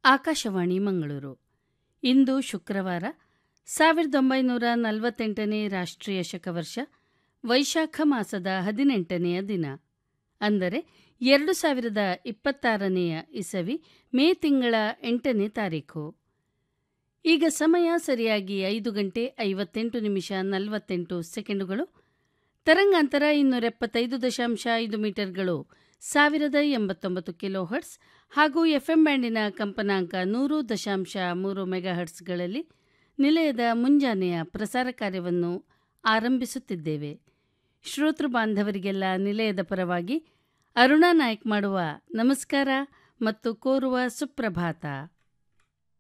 ಆಕಾಶವಾಣಿ ಮಂಗಳೂರು ಇಂದು ಶುಕ್ರವಾರ ಸಾವಿರದ ಒಂಬೈನೂರ ನಲವತ್ತೆಂಟನೇ ರಾಷ್ಟ್ರೀಯ ಶಕವರ್ಷ ವೈಶಾಖ ಮಾಸದ ಹದಿನೆಂಟನೆಯ ದಿನ ಅಂದರೆ ಎರಡು ಸಾವಿರದ ಇಪ್ಪತ್ತಾರನೆಯ ಇಸವಿ ಮೇ ತಿಂಗಳ ಎಂಟನೇ ತಾರೀಖು ಈಗ ಸಮಯ ಸರಿಯಾಗಿ ಐದು ಗಂಟೆ ಐವತ್ತೆಂಟು ನಿಮಿಷ ನಲವತ್ತೆಂಟು ಸೆಕೆಂಡುಗಳು ತರಂಗಾಂತರ ಇನ್ನೂರ ಎಪ್ಪತ್ತೈದು ದಶಾಂಶ ಐದು ಮೀಟರ್ಗಳು ಸಾವಿರದ ಎಂಬತ್ತೊಂಬತ್ತು ಕಿಲೋ ಹರ್ಟ್ಸ್ ಹಾಗೂ ಎಫ್ಎಂ ಬ್ಯಾಂಡಿನ ಕಂಪನಾಂಕ ನೂರು ದಶಾಂಶ ಮೂರು ಮೆಗಾಹರ್ಟ್ಸ್ಗಳಲ್ಲಿ ನಿಲಯದ ಮುಂಜಾನೆಯ ಪ್ರಸಾರ ಕಾರ್ಯವನ್ನು ಆರಂಭಿಸುತ್ತಿದ್ದೇವೆ ಶ್ರೋತೃ ಬಾಂಧವರಿಗೆಲ್ಲ ನಿಲಯದ ಪರವಾಗಿ ಅರುಣಾ ನಾಯ್ಕ್ ಮಾಡುವ ನಮಸ್ಕಾರ ಮತ್ತು ಕೋರುವ ಸುಪ್ರಭಾತ